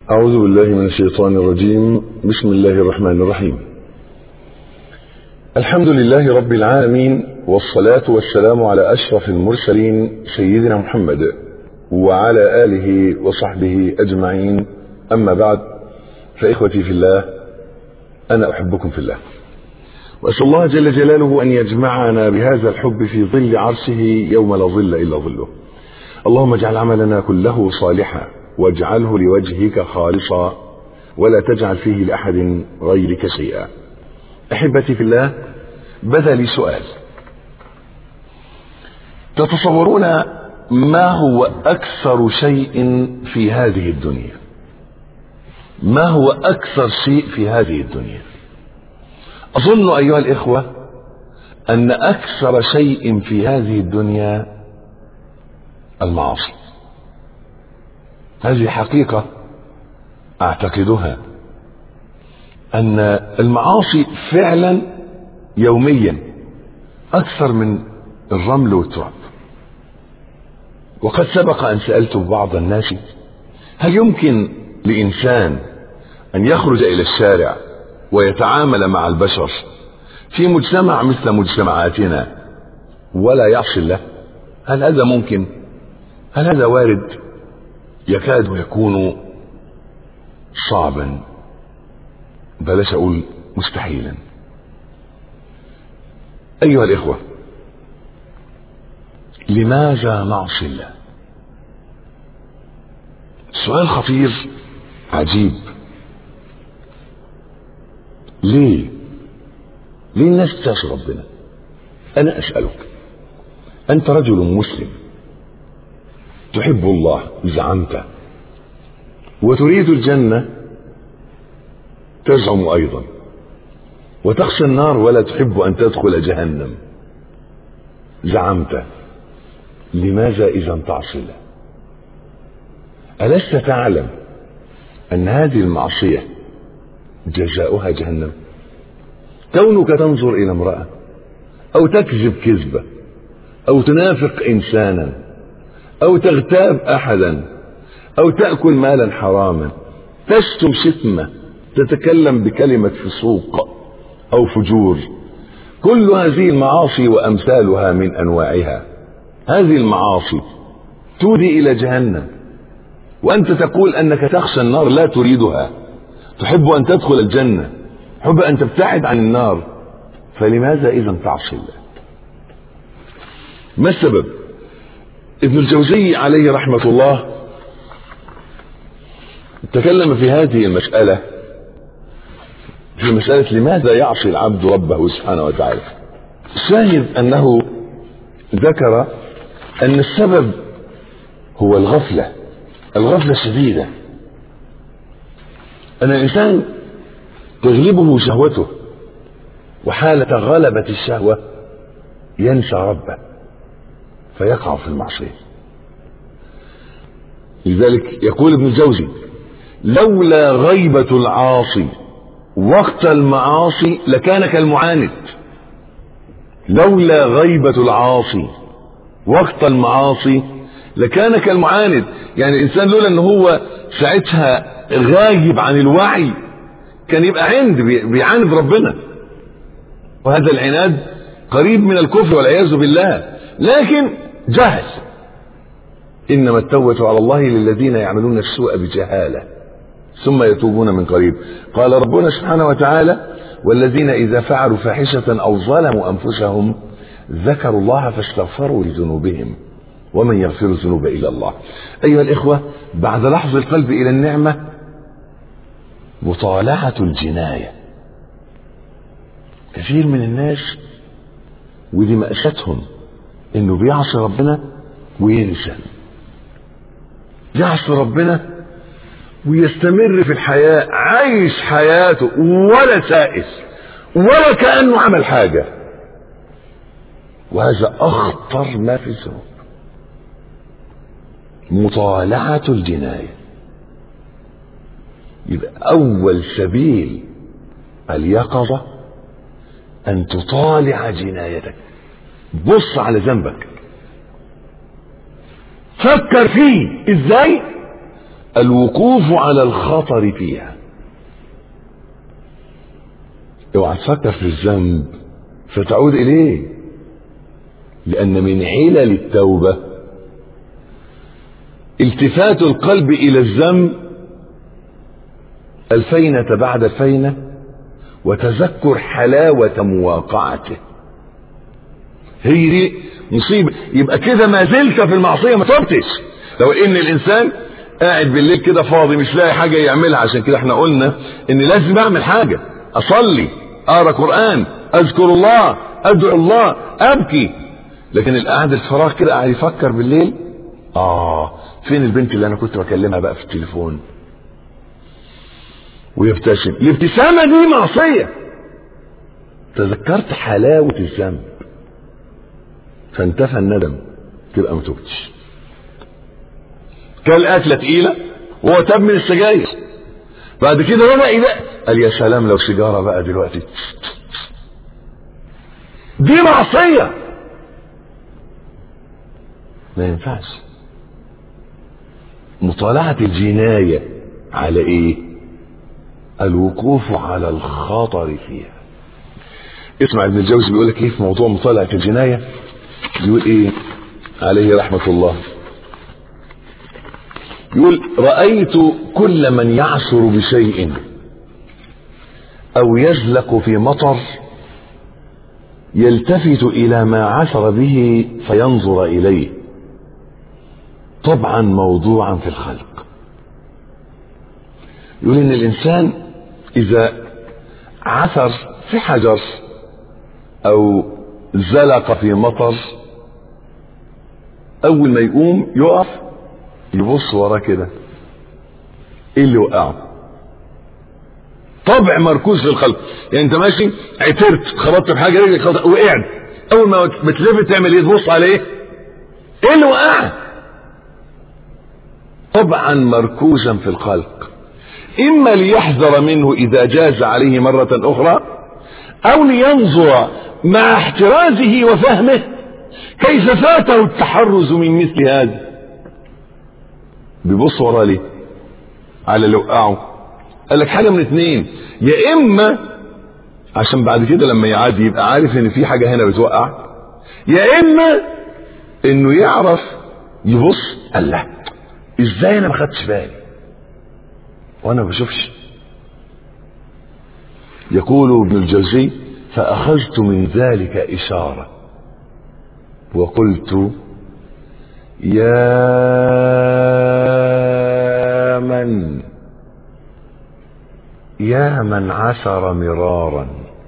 أعوذ بالله من الشيطان الرجيم بسم الله الرحمن الرحيم الحمد لله رب العالمين والصلاة والسلام على أشرف المرسلين سيدنا محمد وعلى آله وصحبه أجمعين أما بعد فإخوتي في الله أنا أحبكم في الله وأسأل الله جل جلاله أن يجمعنا بهذا الحب في ظل عرشه يوم لا ظل إلا ظله اللهم اجعل عملنا كله صالحا واجعله لوجهك خالصا ولا تجعل فيه لأحد غيرك شيئا أحبتي في الله بدا لي سؤال تتصورون ما هو أكثر شيء في هذه الدنيا ما هو أكثر شيء في هذه الدنيا أظن أيها الإخوة أن أكثر شيء في هذه الدنيا المعاصي هذه حقيقة أعتقدها أن المعاصي فعلا يوميا أكثر من الرمل والتراب وقد سبق أن سألت بعض الناس هل يمكن لإنسان أن يخرج إلى الشارع ويتعامل مع البشر في مجتمع مثل مجتمعاتنا ولا يعصي الله هل هذا ممكن هل هذا وارد يكاد يكون صعبا بلاش اقول مستحيلا ايها الاخوه لماذا نعصي الله سؤال خطير عجيب ليه ليه الناس تعصي ربنا انا اسالك انت رجل مسلم تحب الله زعمت وتريد الجنه تزعم ايضا وتخشى النار ولا تحب ان تدخل جهنم زعمت لماذا اذا تعصي الله الست تعلم ان هذه المعصيه جزاؤها جهنم كونك تنظر الى امراه او تكذب كذبه او تنافق انسانا او تغتاب احدا او تاكل مالا حراما تشتم شتمه تتكلم بكلمه فسوق او فجور كل هذه المعاصي وامثالها من انواعها هذه المعاصي تودي الى جهنم وانت تقول انك تخشى النار لا تريدها تحب ان تدخل الجنه تحب ان تبتعد عن النار فلماذا اذا تعصي الله ما السبب ابن الجوزي عليه رحمه الله تكلم في هذه المساله في مساله لماذا يعصي العبد ربه سبحانه وتعالى الشاهد انه ذكر ان السبب هو الغفله الغفله الشديده ان الانسان تغلبه شهوته وحالة غلبة الشهوة ينسى ربه فيقع في المعصية لذلك يقول ابن الجوزي لولا غيبة العاصي وقت المعاصي لكان كالمعاند لولا غيبة العاصي وقت المعاصي لكان كالمعاند يعني الانسان لولا ان هو ساعتها غايب عن الوعي كان يبقى عند بيعاند ربنا وهذا العناد قريب من الكفر والعياذ بالله لكن جهل انما التوبه على الله للذين يعملون السوء بجهاله ثم يتوبون من قريب قال ربنا سبحانه وتعالى والذين اذا فعلوا فاحشه او ظلموا انفسهم ذكروا الله فاستغفروا لذنوبهم ومن يغفر الذنوب الا الله ايها الاخوه بعد لحظ القلب الى النعمه مطالعة الجناية كثير من الناس ودي مأساتهم انه بيعصي ربنا وينسى يعصي ربنا ويستمر في الحياة عايش حياته ولا سائس ولا كأنه عمل حاجة وهذا أخطر ما في الذنوب مطالعة الجنايه يبقى أول سبيل اليقظة أن تطالع جنايتك بص على ذنبك فكر فيه ازاي الوقوف على الخطر فيها اوعى تفكر في الذنب فتعود اليه لان من حلل التوبه التفات القلب الى الذنب الفينه بعد الفينه وتذكر حلاوه مواقعته هي دي مصيبه يبقى كده ما زلت في المعصيه ما تبتش لو ان الانسان قاعد بالليل كده فاضي مش لاقي حاجه يعملها عشان كده احنا قلنا ان لازم اعمل حاجه اصلي اقرا قران اذكر الله ادعو الله ابكي لكن القعد الفراغ كده قاعد يفكر بالليل اه فين البنت اللي انا كنت بكلمها بقى في التليفون ويبتسم الابتسامه دي معصيه تذكرت حلاوه الذنب فانتفى الندم تبقى ما تبتش كل اكله تقيله وهو تاب من السجاير بعد كده بدا يدق قال يا سلام لو سيجاره بقى دلوقتي دي معصيه ما ينفعش مطالعه الجنايه على ايه الوقوف على الخطر فيها اسمع ابن الجوزي بيقول لك ايه في موضوع مطالعه الجنايه بيقول ايه عليه رحمه الله يقول رأيت كل من يعثر بشيء أو يزلق في مطر يلتفت إلى ما عثر به فينظر إليه طبعا موضوعا في الخلق يقول إن الإنسان إذا عثر في حجر أو زلق في مطر أول ما يقوم يقف يبص وراه كده ايه اللي وقعه طبع مركوز في الخلق يعني انت ماشي عثرت خبطت في حاجه رجلك خبطت وقعت اول ما بتلفت تعمل ايه تبص على ايه ايه اللي وقعك طبعا مركوزا في الخلق اما ليحذر منه اذا جاز عليه مره اخرى او لينظر مع احترازه وفهمه كيف فاته التحرز من مثل هذا بيبص وراه ليه على اللي وقعه قال لك حاجه من اتنين يا اما عشان بعد كده لما يعدي يبقى عارف ان في حاجه هنا بتوقع يا اما انه يعرف يبص قال لا ازاي انا ما خدتش بالي وانا ما بشوفش يقول ابن الجوزي فاخذت من ذلك اشاره وقلت يا من يا من عثر مرارا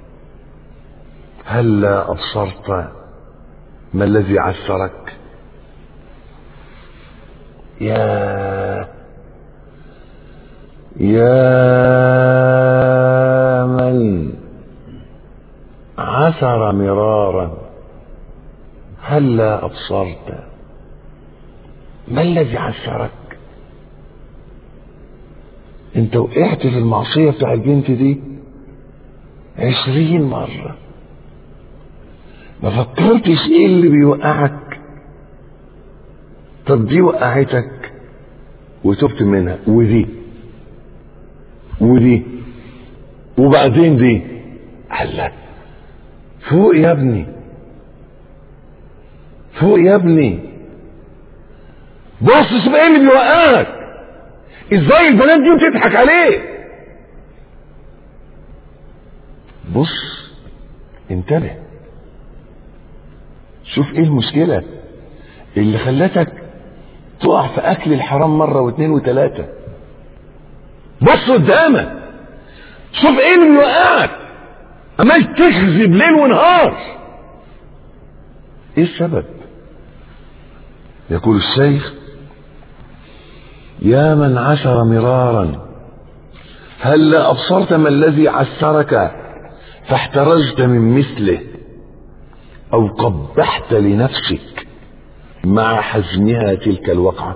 هلا ابصرت ما الذي عثرك يا يا من عثر مرارا هلا ابصرت ما الذي عثرك انت وقعت في المعصية بتاع البنت دي عشرين مرة ما فكرتش ايه اللي بيوقعك طب دي وقعتك وتبت منها ودي ودي وبعدين دي الله فوق يا ابني فوق يا ابني بص شوف ايه اللي بيوقعك ازاي البنات دي بتضحك عليه بص انتبه شوف ايه المشكلة اللي خلتك تقع في اكل الحرام مرة واثنين وثلاثة بص قدامك شوف ايه اللي بيوقعك عمال تكذب ليل ونهار ايه السبب يقول الشيخ يا من عثر مرارا هل لا أبصرت ما الذي عثرك فاحترزت من مثله أو قبحت لنفسك مع حزمها تلك الوقعة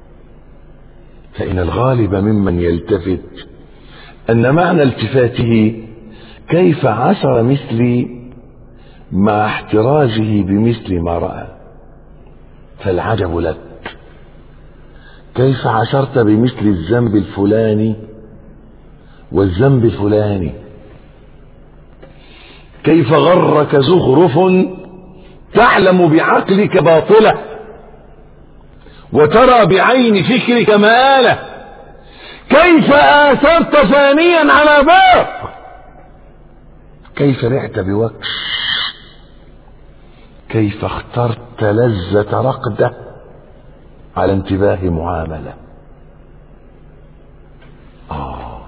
فإن الغالب ممن يلتفت أن معنى التفاته كيف عثر مثلي مع احترازه بمثل ما رأى فالعجب لك كيف عشرت بمثل الذنب الفلاني والذنب الفلاني كيف غرك زخرف تعلم بعقلك باطله وترى بعين فكرك مآله كيف آثرت فانيا على باق كيف بعت بوكس كيف اخترت لذة رقدة على انتباه معاملة آه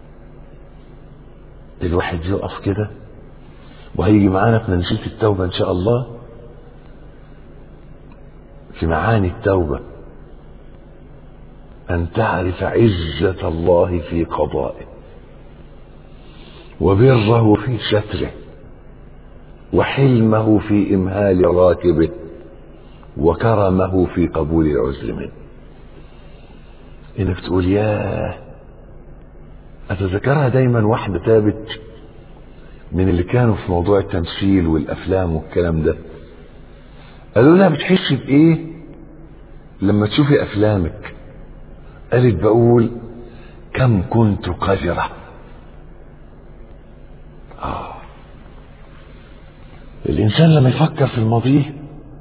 الواحد يقف كده وهيجي معانا في منزلة التوبة إن شاء الله في معاني التوبة أن تعرف عزة الله في قضائه وبره في ستره وحلمه في إمهال راكبه وكرمه في قبول العذر منه انك تقول ياه اتذكرها دايما واحدة تابت من اللي كانوا في موضوع التمثيل والافلام والكلام ده قالوا لها بتحسي بايه لما تشوفي افلامك قالت بقول كم كنت قذرة آه. الإنسان لما يفكر في الماضي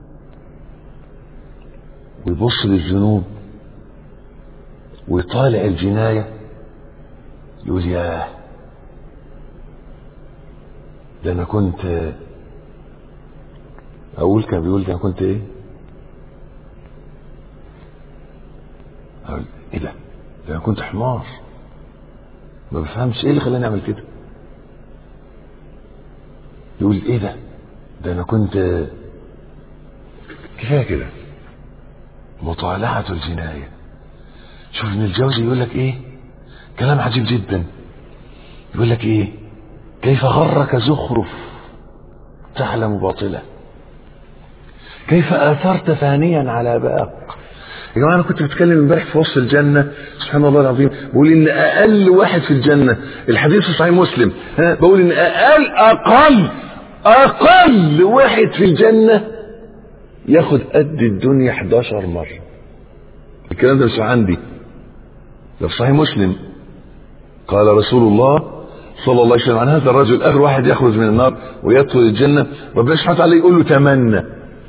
ويبص للذنوب ويطالع الجناية يقول ياه ده أنا كنت أقول كان بيقول ده أنا كنت إيه؟ أقول إيه ده؟ ده أنا كنت حمار ما بفهمش إيه اللي خلاني أعمل كده؟ يقول إيه ده؟ ده أنا كنت كفاية كده مطالعة الجناية شوف ابن الجوزي يقول لك ايه كلام عجيب جدا يقول لك ايه كيف غرك زخرف تعلم باطله كيف اثرت فانيا على باق يا جماعه انا كنت بتكلم امبارح في وصف الجنه سبحان الله العظيم بقول ان اقل واحد في الجنه الحديث في صحيح مسلم ها بقول ان اقل اقل اقل واحد في الجنه ياخد قد الدنيا 11 مرة الكلام ده مش عندي ده في صحيح مسلم قال رسول الله صلى الله عليه وسلم عن هذا الرجل اخر واحد يخرج من النار ويدخل الجنة ربنا سبحانه وتعالى يقول له تمنى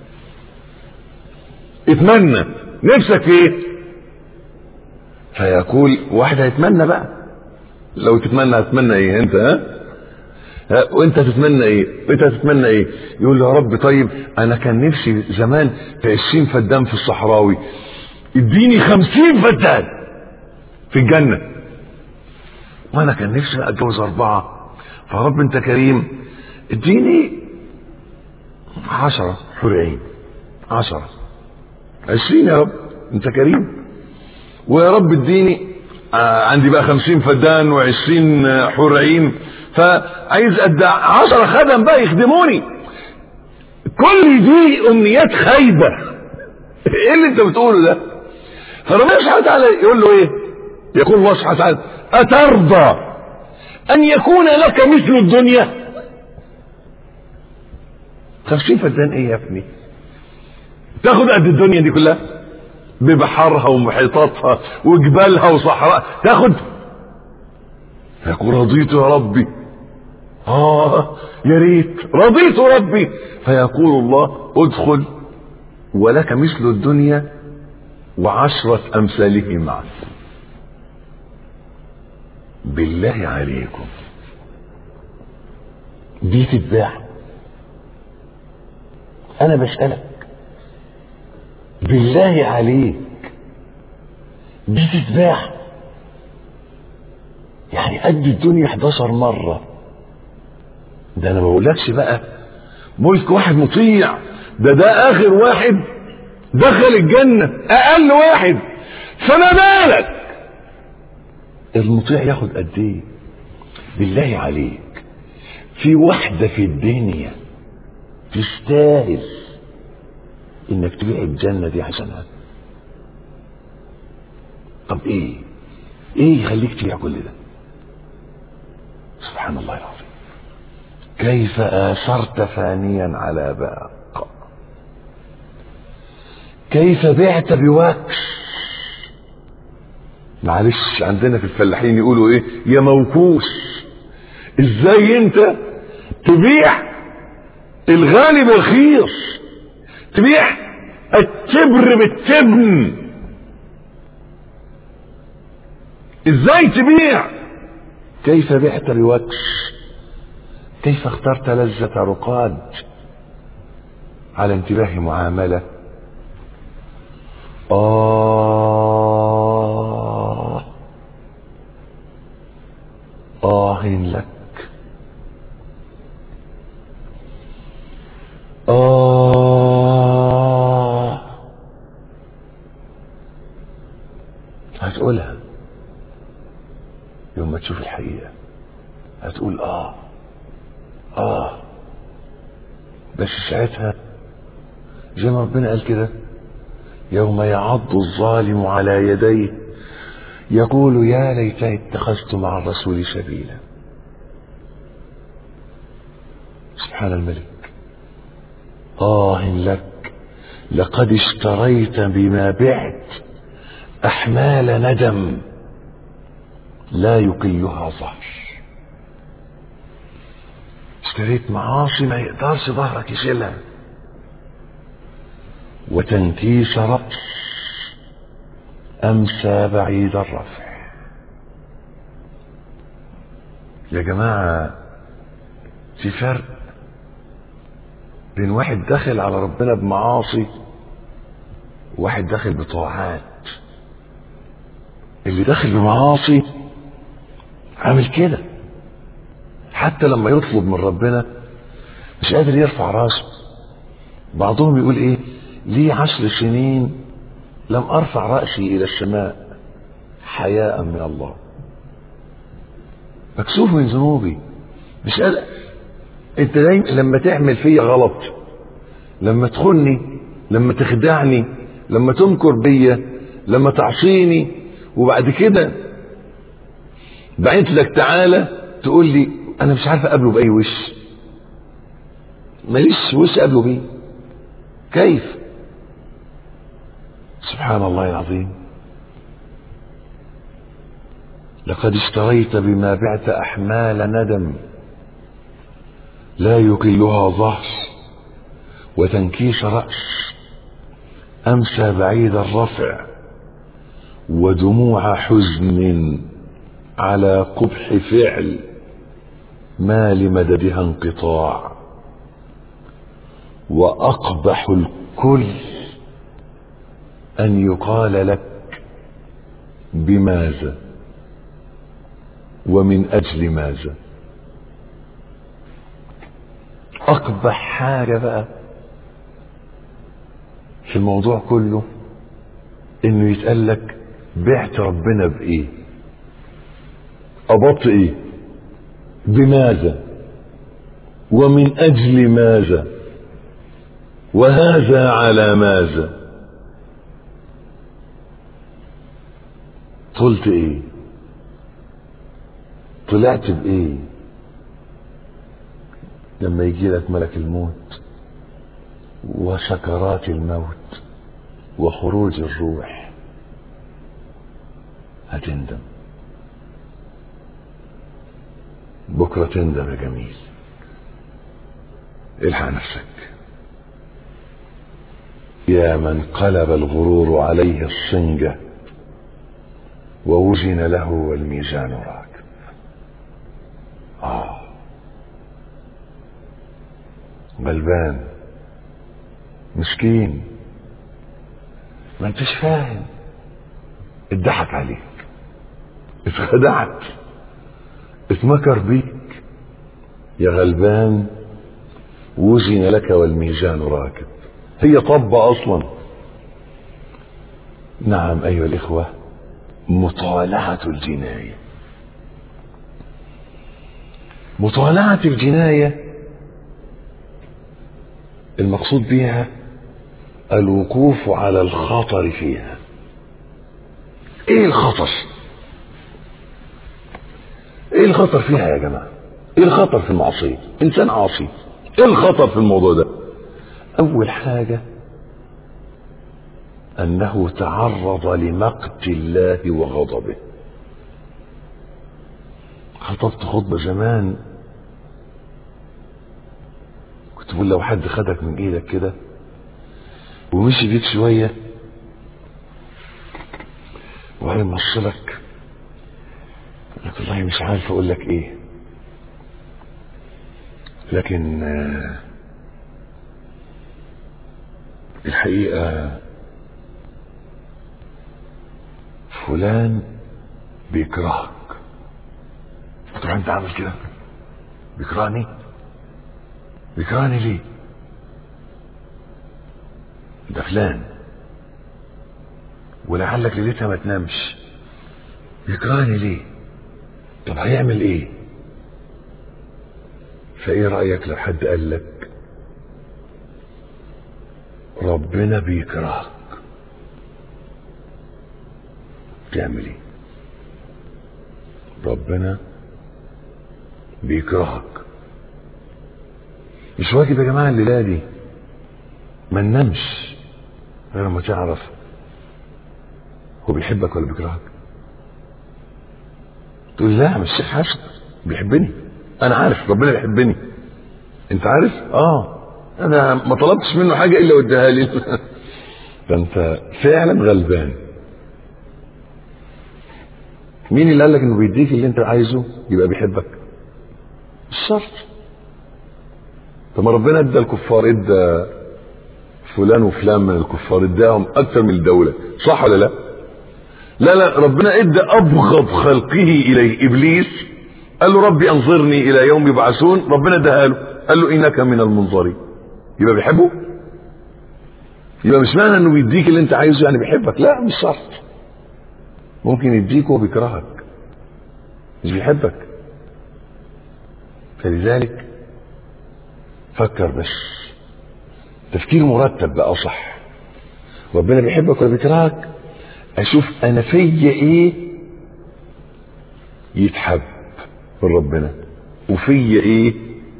اتمنى نفسك في ايه فيقول واحد هيتمنى بقى لو تتمنى هتتمنى ايه انت ها وانت تتمنى ايه انت تتمنى ايه يقول له يا رب طيب انا كان نفسي زمان في عشرين فدان في الصحراوي اديني خمسين فدان في الجنة وانا كان نفسي اتجوز اربعة فرب انت كريم اديني عشرة حور عين عشرة عشرين يا رب انت كريم ويا رب اديني آه عندي بقى خمسين فدان وعشرين حور عين فعايز قد عشرة خدم بقى يخدموني كل دي امنيات خايبة ايه اللي انت بتقوله ده فربنا سبحانه وتعالى يقول له ايه يقول الله سبحانه وتعالى اترضى ان يكون لك مثل الدنيا خمسين فدان ايه يا ابني تاخد قد الدنيا دي كلها ببحرها ومحيطاتها وجبالها وصحراء تاخد يقول رضيت يا ربي اه يا ريت رضيت ربي فيقول الله ادخل ولك مثل الدنيا وعشرة أمثاله معك بالله عليكم دي تتباع أنا بسألك بالله عليك دي تتباع يعني قد الدنيا 11 مرة ده انا ما بقولكش بقى ملك واحد مطيع ده ده اخر واحد دخل الجنة اقل واحد فما بالك المطيع ياخد قد ايه بالله عليك في واحدة في الدنيا تستاهل انك تبيع الجنة دي عشانها طب ايه ايه يخليك تبيع كل ده سبحان الله العظيم كيف آثرت فانيا على باق كيف بعت بوكس معلش عندنا في الفلاحين يقولوا ايه يا موكوس ازاي انت تبيع الغالي بالرخيص تبيع التبر بالتبن ازاي تبيع كيف بعت بوكس كيف اخترت لذة رقاد على انتباه معاملة آه آه لك آه هتقولها يوم ما تشوف الحقيقة هتقول آه آه بس ساعتها زي ما ربنا قال كده يوم يعض الظالم على يديه يقول يا ليتني اتخذت مع الرسول سبيلا سبحان الملك آه لك لقد اشتريت بما بعت أحمال ندم لا يقيها ظهر اشتريت معاصي ما يقدرش ظهرك يشيلها وتنكيس رأس أمسى بعيد الرفع يا جماعة في فرق بين واحد داخل على ربنا بمعاصي وواحد داخل بطاعات اللي داخل بمعاصي عامل كده حتى لما يطلب من ربنا مش قادر يرفع راسه بعضهم يقول ايه لي عشر سنين لم ارفع راسي الى السماء حياء من الله مكسوف من ذنوبي مش قادر انت دايما لما تعمل فيا غلط لما تخني لما تخدعني لما تمكر بيا لما تعصيني وبعد كده بعت لك تعالى تقول لي انا مش عارف اقابله باي وش ماليش وش اقابله بيه كيف سبحان الله العظيم لقد اشتريت بما بعت احمال ندم لا يقلها ظهر وتنكيس راس امسى بعيد الرفع ودموع حزن على قبح فعل ما لمددها انقطاع واقبح الكل ان يقال لك بماذا ومن اجل ماذا اقبح حاجه بقى في الموضوع كله انه يتقال لك بعت ربنا بايه قبضت ايه بماذا ومن اجل ماذا وهذا على ماذا قلت ايه طلعت بايه لما يجي لك ملك الموت وسكرات الموت وخروج الروح هتندم بكرة تندم يا جميل الحق نفسك يا من قلب الغرور عليه الصنجة ووزن له والميزان راكب آه غلبان مسكين ما انتش فاهم اتضحك عليك اتخدعت اتمكر بيك يا غلبان وزن لك والميزان راكب هي طبة اصلا نعم ايها الاخوة مطالعة الجناية مطالعة الجناية المقصود بها الوقوف على الخطر فيها ايه الخطر ايه الخطر فيها يا جماعة ايه الخطر في المعصية انسان عاصي ايه الخطر في الموضوع ده اول حاجة أنه تعرض لمقت الله وغضبه خطبت خطبة زمان كنت بقول لو حد خدك من ايدك كده ومشي بيك شوية وبعدين بص لك لك والله مش عارف اقول لك ايه لكن آه، الحقيقة فلان بيكرهك فتروح انت عامل كده بيكرهني بيكرهني ليه ده فلان ولعلك ليلتها ما تنامش بيكرهني ليه طب هيعمل ايه فايه رايك لو حد قال لك ربنا بيكرهك تعمل ايه ربنا بيكرهك مش واجب يا جماعه الليله دي ما ننامش غير ما تعرف هو بيحبك ولا بيكرهك تقول لا مش الشيخ حسن بيحبني انا عارف ربنا بيحبني انت عارف اه انا ما طلبتش منه حاجه الا وديها لي ده انت فعلا غلبان مين اللي قال لك انه بيديك اللي انت عايزه يبقى بيحبك مش شرط طب ما ربنا ادى الكفار ادى فلان وفلان من الكفار اداهم اكثر من الدوله صح ولا لا لا لا ربنا ادى ابغض خلقه اليه ابليس قال له ربي انظرني الى يوم يبعثون ربنا اداها له قال له انك من المنظرين يبقى بيحبه يبقى مش معنى انه بيديك اللي انت عايزه يعني بيحبك لا مش شرط ممكن يديك وهو بيكرهك مش بيحبك فلذلك فكر بس تفكير مرتب بقى صح ربنا بيحبك ولا بيكرهك اشوف انا فيا ايه يتحب من ربنا وفيا ايه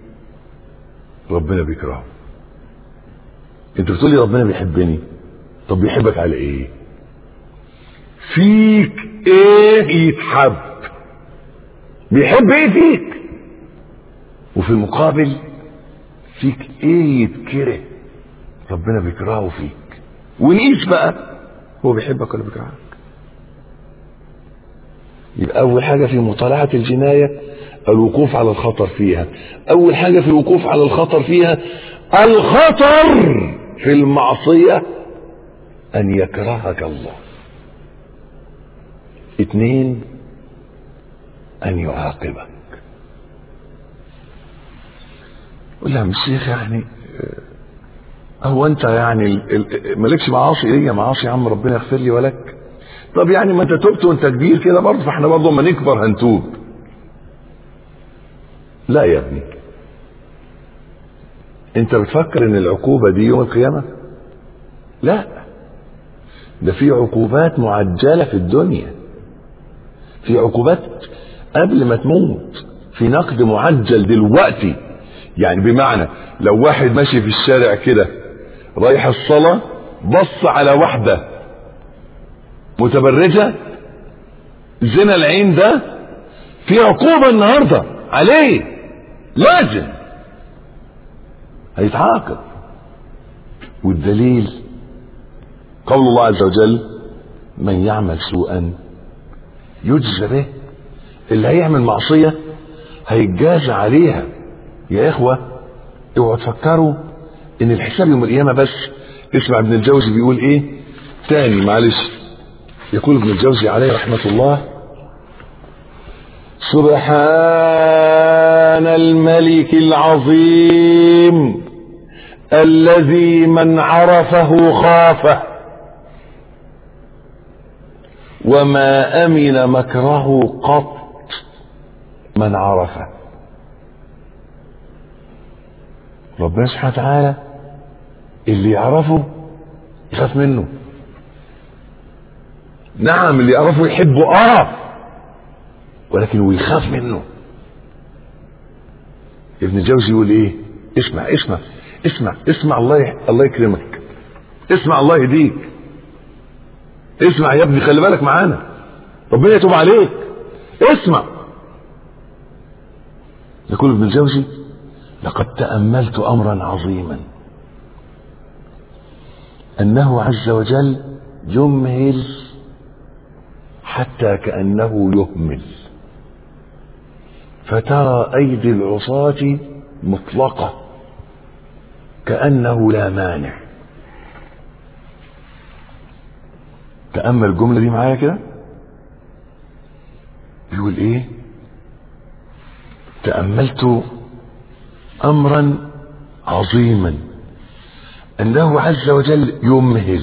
ربنا بيكرهه انت بتقولي ربنا بيحبني طب بيحبك على ايه فيك ايه يتحب بيحب ايه فيك وفي المقابل فيك ايه يتكره ربنا بيكرهه فيك ونقيس بقى هو بيحبك ولا بيكرهك يبقى اول حاجه في مطالعه الجنايه الوقوف على الخطر فيها اول حاجه في الوقوف على الخطر فيها الخطر في المعصيه ان يكرهك الله اثنين ان يعاقبك قول لها الشيخ يعني هو انت يعني ال- ال- مالكش معاصي ايه معاصي يا عم ربنا يغفر لي ولك طب يعني ما انت تبت وانت كبير كده برضه فاحنا برضه اما نكبر هنتوب لا يا ابني انت بتفكر ان العقوبة دي يوم القيامة لا ده في عقوبات معجلة في الدنيا في عقوبات قبل ما تموت في نقد معجل دلوقتي يعني بمعنى لو واحد ماشي في الشارع كده رايح الصلاة بص على واحدة متبرجة زنا العين ده في عقوبة النهاردة عليه لازم هيتعاقب والدليل قول الله عز وجل من يعمل سوءا يجزى به اللي هيعمل معصية هيتجازى عليها يا إخوة اوعوا تفكروا إن الحساب يوم القيامة بس اسمع ابن الجوزي بيقول إيه تاني معلش يقول ابن الجوزي عليه رحمة الله سبحان الملك العظيم الذي من عرفه خافه وما امن مكره قط من عرفه ربنا سبحانه وتعالى اللي يعرفه يخاف منه نعم اللي يعرفه يحبه اه ولكن ويخاف منه ابن الجوزي يقول ايه اسمع اسمع اسمع اسمع الله يح... الله يكرمك اسمع الله يهديك اسمع يا ابني خلي بالك معانا ربنا يتوب عليك اسمع يقول ابن الجوزي لقد تأملت أمرا عظيما أنه عز وجل يمهل حتى كأنه يهمل فترى أيدي العصاة مطلقة كأنه لا مانع تأمل الجملة دي معايا كده بيقول ايه تأملت أمرا عظيما أنه عز وجل يمهل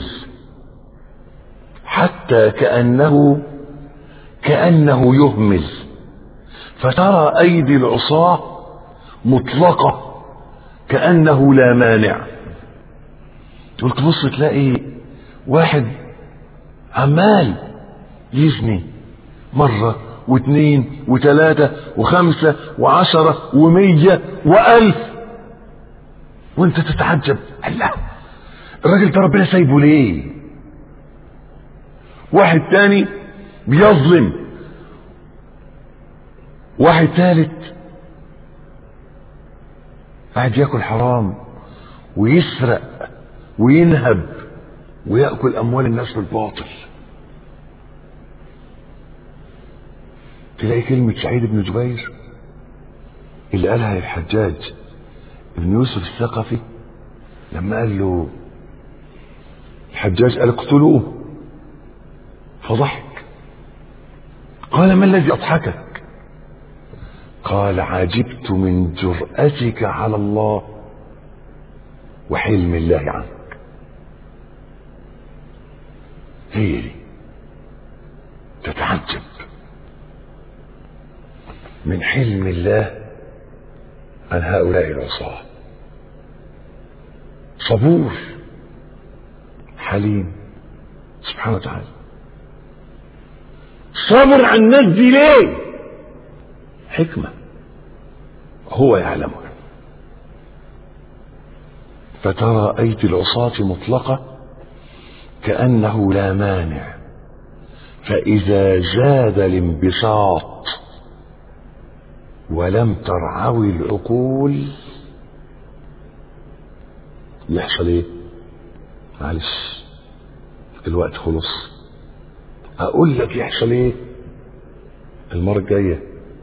حتى كأنه كأنه يهمل فترى أيدي العصاة مطلقة كأنه لا مانع تقول تبص تلاقي واحد عمال يزني مرة واثنين وثلاثة وخمسة وعشرة ومية وألف وانت تتعجب الله الراجل ده ربنا سايبه ليه واحد تاني بيظلم واحد ثالث قاعد ياكل حرام ويسرق وينهب ويأكل أموال الناس بالباطل تلاقي كلمة سعيد بن جبير اللي قالها الحجاج ابن يوسف الثقفي لما قال له الحجاج قال اقتلوه فضحك قال ما الذي أضحكك قال عجبت من جرأتك على الله وحلم الله عنك هي دي تتعجب من حلم الله عن هؤلاء العصاة صبور حليم سبحانه وتعالى صبر عن الناس دي ليه حكمة هو يعلمها فترى أيدي العصاة مطلقة كأنه لا مانع فإذا زاد الانبساط ولم ترعوي العقول يحصل ايه معلش الوقت خلص اقول لك يحصل ايه المرة الجاية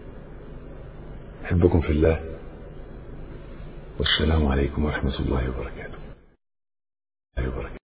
احبكم في الله والسلام عليكم ورحمة الله وبركاته